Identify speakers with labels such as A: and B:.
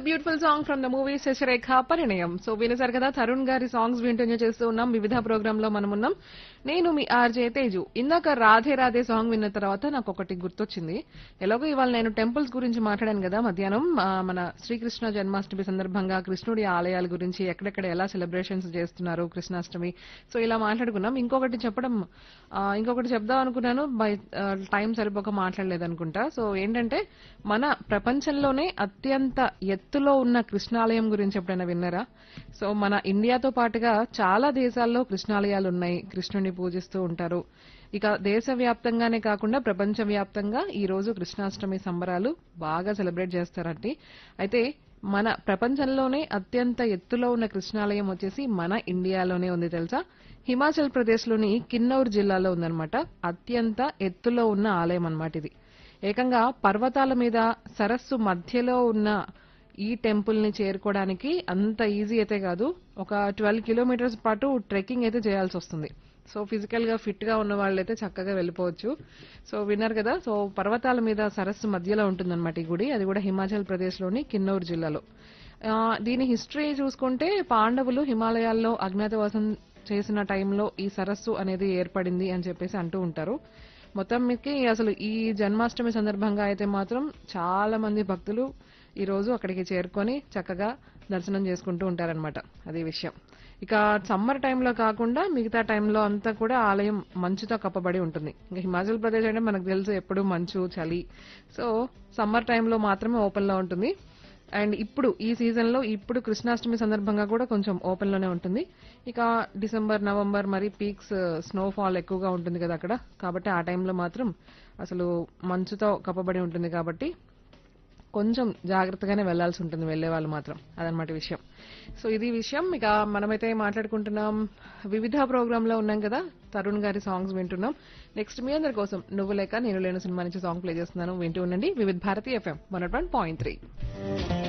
A: beautiful song from the movie Sasirekha Parinayam so వినేసారు కదా తరుణ్ గారి సాంగ్స్ వింటూనే చేస్తూ ఉన్నాం వివిధ ప్రోగ్రామ్ లో మనం ఉన్నాం నేను మీ ఆర్జే తేజు ఇందాక రాధే రాధే సాంగ్ విన్న తర్వాత నాకు ఒకటి గుర్తొచ్చింది ఎలాగో ఇవాళ నేను టెంపుల్స్ గురించి మాట్లాడాను కదా మధ్యాహ్నం ఆ, మన శ్రీకృష్ణ జన్మాష్టమి సందర్భంగా కృష్ణుడి ఆలయాల గురించి ఎక్కడెక్కడ ఎలా సెలబ్రేషన్స్ చేస్తున్నారు కృష్ణాష్టమి సో ఇలా మాట్లాడుకున్నాం ఇంకొకటి చెప్పడం ఆ, ఇంకొకటి చెప్దాం అనుకున్నాను బై టైం సరిపోక మాట్లాడలేదు అనుకుంటా సో ఏంటంటే మన ప్రపంచంలోనే అత్యంత ఎత్తులో ఉన్న కృష్ణాలయం గురించి ఎప్పుడైనా విన్నారా సో మన ఇండియాతో పాటుగా చాలా దేశాల్లో కృష్ణాలయాలు ఉన్నాయి కృష్ణుని పూజిస్తూ ఉంటారు ఇక దేశవ్యాప్తంగానే కాకుండా ప్రపంచవ్యాప్తంగా ఈ రోజు కృష్ణాష్టమి సంబరాలు బాగా సెలబ్రేట్ చేస్తారండి అయితే మన ప్రపంచంలోనే అత్యంత ఎత్తులో ఉన్న కృష్ణాలయం వచ్చేసి మన ఇండియాలోనే ఉంది తెలుసా హిమాచల్ ప్రదేశ్ లోని కిన్నౌర్ జిల్లాలో ఉందన్నమాట అత్యంత ఎత్తులో ఉన్న ఆలయం అన్నమాట ఇది ఏకంగా పర్వతాల మీద సరస్సు మధ్యలో ఉన్న ఈ టెంపుల్ ని చేరుకోవడానికి అంత ఈజీ అయితే కాదు ఒక ట్వెల్వ్ కిలోమీటర్స్ పాటు ట్రెక్కింగ్ అయితే చేయాల్సి వస్తుంది సో ఫిజికల్ గా ఫిట్ గా ఉన్న వాళ్ళైతే చక్కగా వెళ్ళిపోవచ్చు సో విన్నారు కదా సో పర్వతాల మీద సరస్సు మధ్యలో ఉంటుందన్నమాట ఈ గుడి అది కూడా హిమాచల్ ప్రదేశ్ లోని కిన్నౌర్ జిల్లాలో ఆ, దీని హిస్టరీ చూసుకుంటే పాండవులు హిమాలయాల్లో అజ్ఞాతవాసం చేసిన టైంలో ఈ సరస్సు అనేది ఏర్పడింది అని చెప్పేసి అంటూ ఉంటారు మొత్తం మీదకి అసలు ఈ జన్మాష్టమి సందర్భంగా అయితే మాత్రం చాలా మంది భక్తులు ఈ రోజు అక్కడికి చేరుకొని చక్కగా దర్శనం చేసుకుంటూ ఉంటారనమాట అది విషయం ఇక సమ్మర్ టైంలో కాకుండా మిగతా టైంలో అంతా కూడా ఆలయం మంచుతో కప్పబడి ఉంటుంది ఇంకా హిమాచల్ ప్రదేశ్ అంటే మనకు తెలుసు ఎప్పుడు మంచు చలి సో సమ్మర్ టైంలో మాత్రమే ఓపెన్ లో ఉంటుంది అండ్ ఇప్పుడు ఈ సీజన్ లో ఇప్పుడు కృష్ణాష్టమి సందర్భంగా కూడా కొంచెం ఓపెన్ లోనే ఉంటుంది ఇక డిసెంబర్ నవంబర్ మరి పీక్స్ స్నోఫాల్ ఎక్కువగా ఉంటుంది కదా అక్కడ కాబట్టి ఆ టైంలో మాత్రం అసలు మంచుతో కప్పబడి ఉంటుంది కాబట్టి కొంచెం జాగ్రత్తగానే వెళ్లాల్సి ఉంటుంది వెళ్లే వాళ్ళు మాత్రం అదనమాట విషయం సో ఇది విషయం ఇక మనమైతే మాట్లాడుకుంటున్నాం వివిధ ప్రోగ్రామ్ లో ఉన్నాం కదా తరుణ్ గారి సాంగ్స్ వింటున్నాం నెక్స్ట్ మీ అందరి కోసం నువ్వు లేక నేను లేని సినిమా నుంచి సాంగ్ ప్లే చేస్తున్నాను వింటూ ఉండండి Vividh Bharati FM one point three